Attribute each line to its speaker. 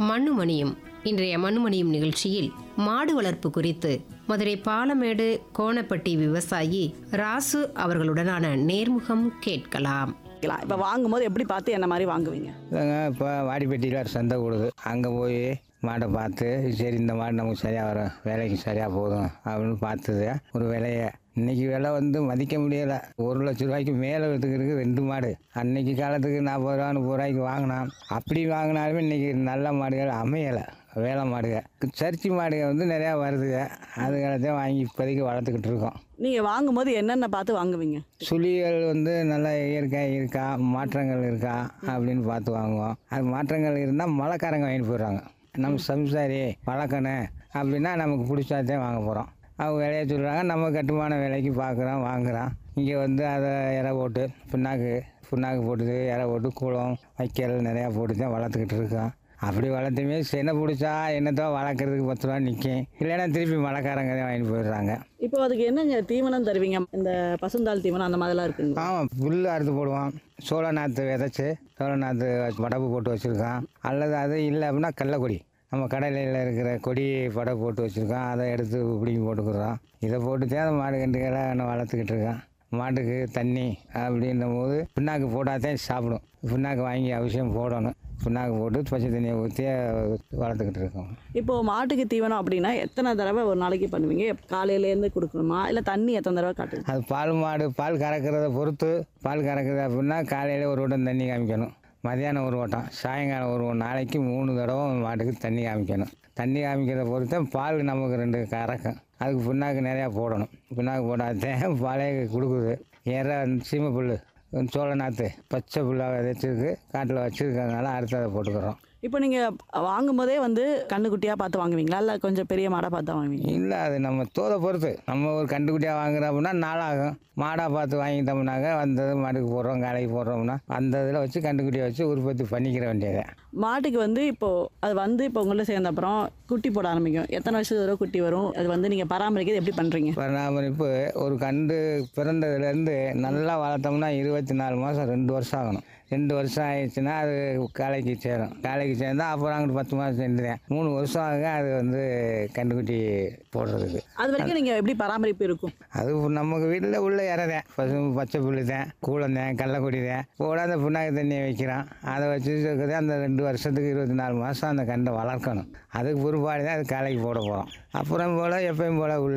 Speaker 1: மண்ணுமணியும் இன்றைய மண்ணுமணியும் நிகழ்ச்சியில் மாடு வளர்ப்பு குறித்து மதுரை பாலமேடு கோணப்பட்டி விவசாயி ராசு அவர்களுடனான நேர்முகம் கேட்கலாம்
Speaker 2: வாங்கிக்கலாம் இப்போ வாங்கும்போது எப்படி பார்த்து என்ன மாதிரி வாங்குவீங்க
Speaker 3: இல்லைங்க இப்போ வாடிப்பட்டியில் ஒரு சந்தை கூடுது அங்கே போய் மாடை பார்த்து சரி இந்த மாடு நமக்கு சரியாக வரும் வேலைக்கு சரியாக போதும் அப்படின்னு பார்த்தது ஒரு விலைய இன்னைக்கு விலை வந்து மதிக்க முடியலை ஒரு லட்ச ரூபாய்க்கு மேலே இருக்குது ரெண்டு மாடு அன்னைக்கு காலத்துக்கு நாற்பது ரூபா முப்பது ரூபாய்க்கு வாங்கினான் அப்படி வாங்கினாலுமே இன்னைக்கு நல்ல மாடுகள் அமையலை வேலை மாடுகள் சர்ச்சி மாடுகள் வந்து நிறையா வருதுங்க அதுகளத்தையும் வாங்கி இப்போதைக்கு வளர்த்துக்கிட்டு இருக்கோம்
Speaker 2: நீங்கள் வாங்கும்போது என்னென்ன பார்த்து வாங்குவீங்க
Speaker 3: சுழிகள் வந்து நல்ல இயற்கை இருக்கா மாற்றங்கள் இருக்கா அப்படின்னு பார்த்து வாங்குவோம் அது மாற்றங்கள் இருந்தால் மழைக்காரங்க வாங்கிட்டு போயிடுறாங்க நம்ம சம்சாரி வளர்க்கணும் அப்படின்னா நமக்கு பிடிச்சாதான் வாங்க போகிறோம் அவங்க விலையை சொல்கிறாங்க நம்ம கட்டுமான விலைக்கு பார்க்குறோம் வாங்குறோம் இங்கே வந்து அதை இறை போட்டு புண்ணாக்கு புண்ணாக்கு போட்டுது இறை போட்டு கூளம் வைக்கல் நிறையா போட்டு தான் வளர்த்துக்கிட்டு இருக்கோம் அப்படி வளர்த்துமே செனை பிடிச்சா என்னத்தோ வளர்க்குறதுக்கு பத்து ரூபா நிற்கும் இல்லைன்னா திருப்பி மழைக்காரங்க தான் வாங்கிட்டு போயிடுறாங்க
Speaker 2: இப்போ அதுக்கு என்னங்க தீவனம் தருவீங்க இந்த பசுந்தாள் தீவனம் அந்த மாதிரிலாம் இருக்குங்க
Speaker 3: ஆமாம் புல் அறுத்து போடுவோம் சோள நாற்று விதைச்சி சோள நாற்று படப்பு போட்டு வச்சுருக்கோம் அல்லது அது இல்லை அப்படின்னா கடலக்கொடி நம்ம கடலையில் இருக்கிற கொடி படப்பு போட்டு வச்சுருக்கோம் அதை எடுத்து பிடிங்கி போட்டுக்கிறோம் இதை போட்டு தான் அந்த மாடு கண்டுகளை நான் வளர்த்துக்கிட்டு இருக்கேன் மாட்டுக்கு தண்ணி அப்படின்னும் போது பின்னாக்கு போட்டால் தான் சாப்பிடும் பின்னாக்கு வாங்கி அவசியம் போடணும் பின்னாக்கு போட்டு பச்சை தண்ணியை ஊற்றி வளர்த்துக்கிட்டு இருக்கோம்
Speaker 2: இப்போ மாட்டுக்கு தீவனம் அப்படின்னா எத்தனை தடவை ஒரு நாளைக்கு பண்ணுவீங்க காலையிலேருந்து கொடுக்கணுமா இல்லை தண்ணி எத்தனை தடவை காட்டுங்க
Speaker 3: அது பால் மாடு பால் கறக்கிறத பொறுத்து பால் கறக்குது அப்படின்னா காலையில் ஒரு வட்டம் தண்ணி காமிக்கணும் மதியானம் ஒரு வட்டம் சாயங்காலம் ஒரு நாளைக்கு மூணு தடவை மாட்டுக்கு தண்ணி காமிக்கணும் தண்ணி காமிக்கிறத பொறுத்து பால் நமக்கு ரெண்டு கறக்கும் அதுக்கு புண்ணாக்கு நிறையா போடணும் புண்ணாக்கு போடாதான் பாலே கொடுக்குது ஏற சீமை புல் சோள நாற்று பச்சை புல்லாக விதைச்சிருக்கு காட்டில் வச்சுருக்கறதுனால அடுத்து அதை போட்டுக்கிறோம்
Speaker 2: இப்போ நீங்கள் வாங்கும்போதே வந்து கண்ணுக்குட்டியாக பார்த்து வாங்குவீங்களா இல்லை கொஞ்சம் பெரிய மாடாக பார்த்து தான் வாங்குவீங்க
Speaker 3: இல்லை அது நம்ம தோதை பொறுத்து நம்ம ஒரு கண்டுக்குட்டியாக வாங்குறோம் அப்படின்னா நாளாகும் மாடாக பார்த்து வாங்கிட்டோம்னாக்க வந்தது மாட்டுக்கு போடுறோம் காலைக்கு போடுறோம்னா அந்த இதில் வச்சு கண்டுக்குட்டியை வச்சு உற்பத்தி பண்ணிக்கிற வேண்டியது
Speaker 2: மாட்டுக்கு வந்து இப்போ அது வந்து இப்போ உங்கள்ட்ட சேர்ந்த அப்புறம் குட்டி போட ஆரம்பிக்கும் எத்தனை வருஷத்துக்கு தடவை குட்டி வரும் அது வந்து நீங்கள் பராமரிக்கிறது எப்படி பண்ணுறீங்க
Speaker 3: பராமரிப்பு ஒரு கண்டு பிறந்ததுலேருந்து நல்லா வளர்த்தோம்னா இருபத்தி நாலு மாதம் ரெண்டு வருஷம் ஆகணும் ரெண்டு வருஷம் ஆயிடுச்சுன்னா அது காலைக்கு சேரும் காலைக்கு சேர்ந்தா அப்புறம் அங்கிட்டு பத்து மாதம் சேர்ந்துதேன் மூணு வருஷம் ஆக அது வந்து கண்டுக்குட்டி போடுறதுக்கு
Speaker 2: அது வரைக்கும் நீங்கள் எப்படி பராமரிப்பு இருக்கும்
Speaker 3: அது நமக்கு வீட்டில் உள்ள இறதேன் பசு பச்சை புல்லு தான் கூளந்தேன் கடலக்கொடி தான் கூட அந்த புண்ணாக்கு தண்ணியை வைக்கிறான் அதை வச்சு இருக்கிறது அந்த ரெண்டு வருஷத்துக்கு இருபத்தி நாலு மாதம் அந்த கண்டை வளர்க்கணும் அதுக்கு பிற்பாடு தான் அது காலைக்கு போட போகிறோம் அப்புறம் போல் எப்பயும் போல் உள்ள